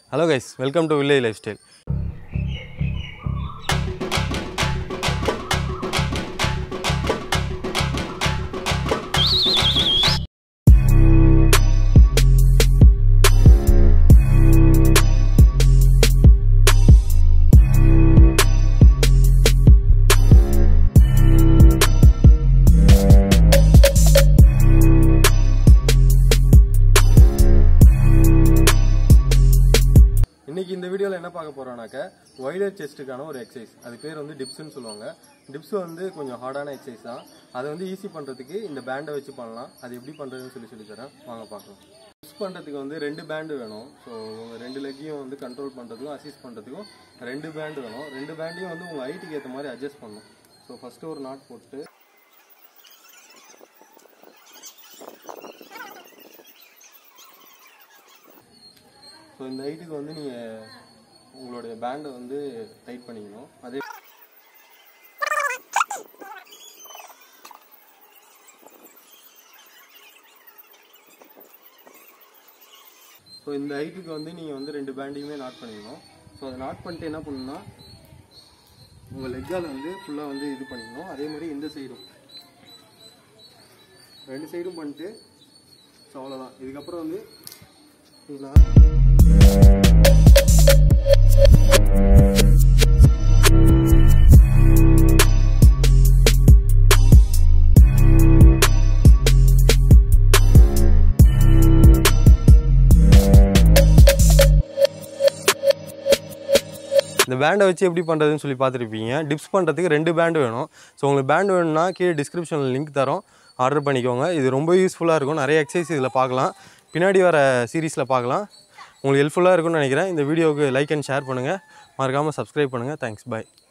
hello guys welcome to village lifestyle இன்னைக்கு இந்த வீடியோவில் என்ன பார்க்க போறோம்னாக்க வைடர் செஸ்ட்டுக்கான ஒரு எக்ஸசைஸ் அது பேர் வந்து டிப்ஸ்னு சொல்லுவாங்க டிப்ஸ் வந்து கொஞ்சம் ஹார்டான எக்ஸசைஸ் தான் அதை வந்து ஈஸி பண்ணுறதுக்கு இந்த பேண்டை வச்சு பண்ணலாம் அது எப்படி பண்ணுறதுன்னு சொல்லி சொல்லி தரேன் வாங்க பார்க்கலாம் டிப்ஸ் பண்ணுறதுக்கு வந்து ரெண்டு பேண்டு வேணும் ஸோ உங்கள் ரெண்டு லெக்கையும் வந்து கண்ட்ரோல் பண்ணுறதுக்கும் அசிஸ்ட் பண்ணுறதுக்கும் ரெண்டு பேண்டு வேணும் ரெண்டு பேண்டையும் வந்து உங்கள் ஹைட்டுக்கு ஏற்ற மாதிரி அட்ஜஸ்ட் பண்ணணும் ஸோ ஃபஸ்ட்டு ஒரு நாட் போட்டு ஸோ இந்த ஹைட்டுக்கு வந்து நீங்கள் உங்களுடைய பேண்டை வந்து டைட் பண்ணிக்கணும் அதே ஸோ இந்த ஹைட்டுக்கு வந்து நீங்கள் வந்து ரெண்டு பேண்டையுமே நாட் பண்ணிக்கணும் ஸோ அதை நாட் பண்ணிட்டு என்ன பண்ணணும்னா உங்கள் லெக்கால் வந்து ஃபுல்லாக வந்து இது பண்ணிக்கணும் அதே மாதிரி இந்த சைடும் ரெண்டு சைடும் பண்ணிட்டு ஸோ அவ்வளோதான் இதுக்கப்புறம் வந்து நான் இந்த பேண்டை வச்சு எப்படி பண்ணுறதுன்னு சொல்லி பார்த்துருப்பீங்க டிப்ஸ் பண்ணுறதுக்கு ரெண்டு பேண்டு வேணும் ஸோ உங்களுக்கு பேண்டு வேணும்னா கீழே டிஸ்கிரிப்ஷனில் லிங்க் தரோம் ஆர்டர் பண்ணிக்கோங்க இது ரொம்ப யூஸ்ஃபுல்லாக இருக்கும் நிறைய எக்ஸசைஸ் இதில் பார்க்கலாம் பின்னாடி வர சீரீஸில் பார்க்கலாம் உங்களுக்கு ஹெல்ப்ஃபுல்லாக இருக்கும்னு நினைக்கிறேன் இந்த வீடியோவுக்கு லைக் அண்ட் ஷேர் பண்ணுங்கள் மறக்காமல் சப்ஸ்கிரைப் பண்ணுங்கள் தேங்க்ஸ் பாய்